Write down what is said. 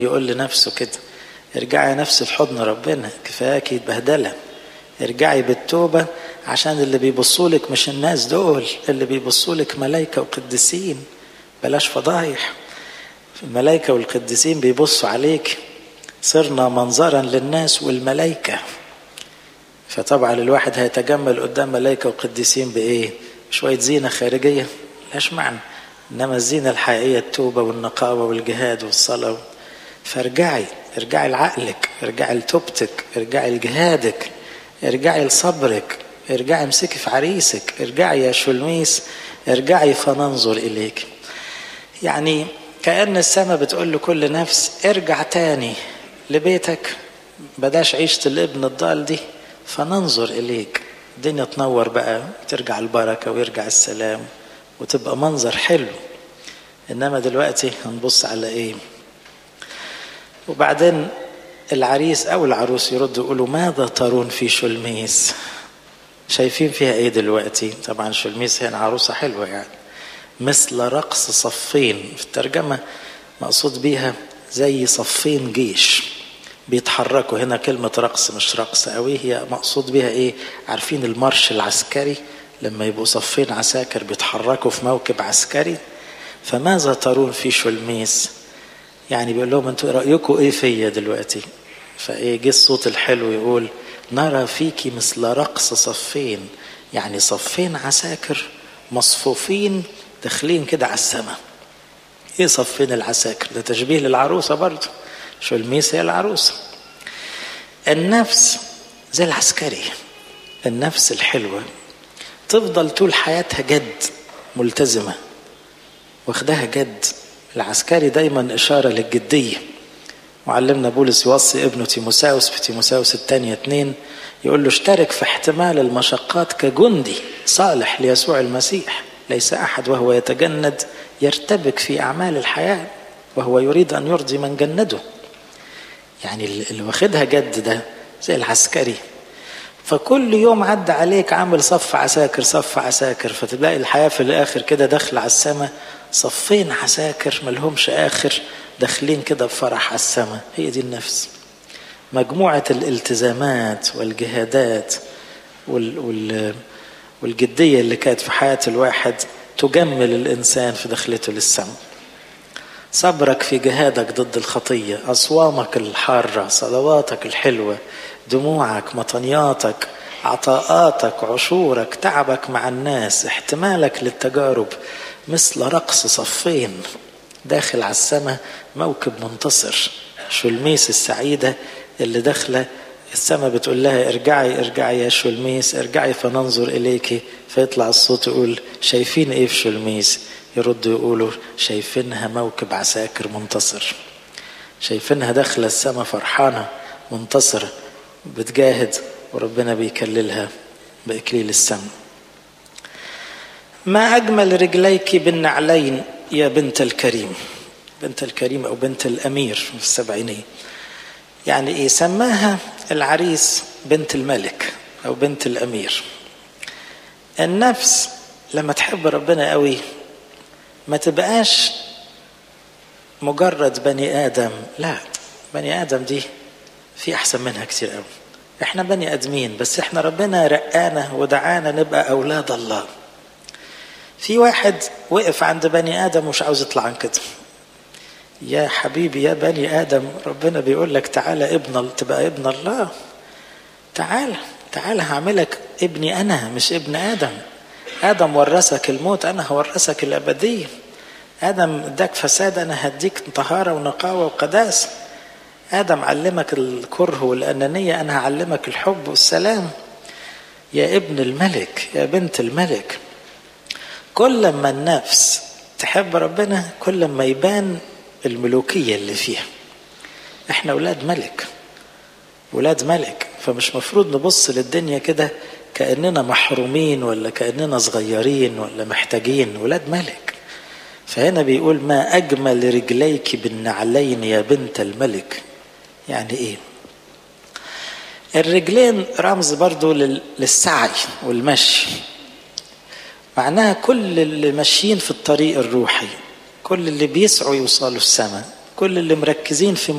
يقول لنفسه كده ارجعي يا نفس في حضن ربنا كفاياكي بهدله ارجعي بالتوبة عشان اللي بيبصولك مش الناس دول اللي بيبصولك ملايكة وقديسين بلاش فضايح الملايكة والقديسين بيبصوا عليك صرنا منظرا للناس والملايكة فطبعا الواحد هيتجمل قدام ملايكة وقديسين بإيه شوية زينة خارجية ملهاش معنى إنما الزينة الحقيقية التوبة والنقاوة والجهاد والصلاة فارجعي ارجعي لعقلك ارجعي لتوبتك ارجعي لجهادك ارجعي لصبرك ارجعي امسكي في عريسك ارجعي يا شلميس ارجعي فننظر اليك يعني كأن السماء بتقول لكل نفس ارجع تاني لبيتك بداش عيشة الابن الضال دي فننظر إليك الدنيا تنور بقى ترجع البركة ويرجع السلام وتبقى منظر حلو إنما دلوقتي هنبص على إيه وبعدين العريس أو العروس يردوا يقولوا ماذا ترون في شلميس شايفين فيها إيه دلوقتي طبعا شلميس هنا عروسة حلوة يعني مثل رقص صفين في الترجمة مقصود بيها زي صفين جيش بيتحركوا هنا كلمة رقص مش رقص قوي هي مقصود بيها ايه عارفين المارش العسكري لما يبقوا صفين عساكر بيتحركوا في موكب عسكري فماذا ترون في شلميس يعني بيقول لهم انتوا رأيكم ايه فيا دلوقتي فايه جه الصوت الحلو يقول نرى فيك مثل رقص صفين يعني صفين عساكر مصفوفين داخلين كده على السماء ايه صفين العساكر ده تشبيه للعروسة برضه شلميس هي العروسة النفس زي العسكري النفس الحلوة تفضل طول حياتها جد ملتزمة واخدها جد العسكري دايما إشارة للجدية معلمنا بولس يوصي ابنه تيموساوس في تيموساوس الثانية اتنين يقول له اشترك في احتمال المشقات كجندي صالح ليسوع المسيح ليس أحد وهو يتجند يرتبك في أعمال الحياة وهو يريد أن يرضي من جنده يعني اللي واخدها جد ده زي العسكري فكل يوم عدى عليك عامل صف عساكر صف عساكر فتلاقي الحياة في الآخر كده داخلة على السماء صفين عساكر ملهمش آخر داخلين كده بفرح على السماء هي دي النفس مجموعة الالتزامات والجهادات وال وال والجدية اللي كانت في حياة الواحد تجمل الإنسان في دخلته للسماء صبرك في جهادك ضد الخطية أصوامك الحارة صلواتك الحلوة دموعك مطنياتك عطاءاتك عشورك تعبك مع الناس احتمالك للتجارب مثل رقص صفين داخل على السماء موكب منتصر شلميس السعيدة اللي داخلة السماء بتقول لها ارجعي ارجعي يا شلميس ارجعي فننظر إليك فيطلع الصوت يقول شايفين ايه في شلميس يردوا يقولوا شايفينها موكب عساكر منتصر شايفينها داخلة السماء فرحانة منتصرة بتجاهد وربنا بيكللها بإكليل السماء ما أجمل رجليك بالنعلين يا بنت الكريم بنت الكريم أو بنت الأمير في السبعينية يعني إيه سماها العريس بنت الملك أو بنت الأمير النفس لما تحب ربنا قوي ما تبقاش مجرد بني آدم لا بني آدم دي في أحسن منها كتير قوي احنا بني آدمين بس احنا ربنا رقانا ودعانا نبقى أولاد الله في واحد وقف عند بني آدم ومش عاوز يطلع عن كده يا حبيبي يا بني آدم ربنا بيقول لك تعالى ابن تبقى ابن الله تعالى تعالى هعملك ابني أنا مش ابن آدم آدم ورثك الموت أنا هورثك الأبدية آدم اداك فساد أنا هديك طهارة ونقاوة وقداسة آدم علمك الكره والأنانية أنا هعلمك الحب والسلام يا ابن الملك يا بنت الملك كل ما النفس تحب ربنا كل ما يبان الملوكية اللي فيها احنا ولاد ملك ولاد ملك فمش مفروض نبص للدنيا كده كأننا محرومين ولا كأننا صغيرين ولا محتاجين ولاد ملك فهنا بيقول ما أجمل رجليك بالنعلين يا بنت الملك يعني إيه الرجلين رمز برضو للسعي والمشي معناها كل اللي ماشيين في الطريق الروحي كل اللي بيسعوا يوصلوا السماء كل اللي مركزين في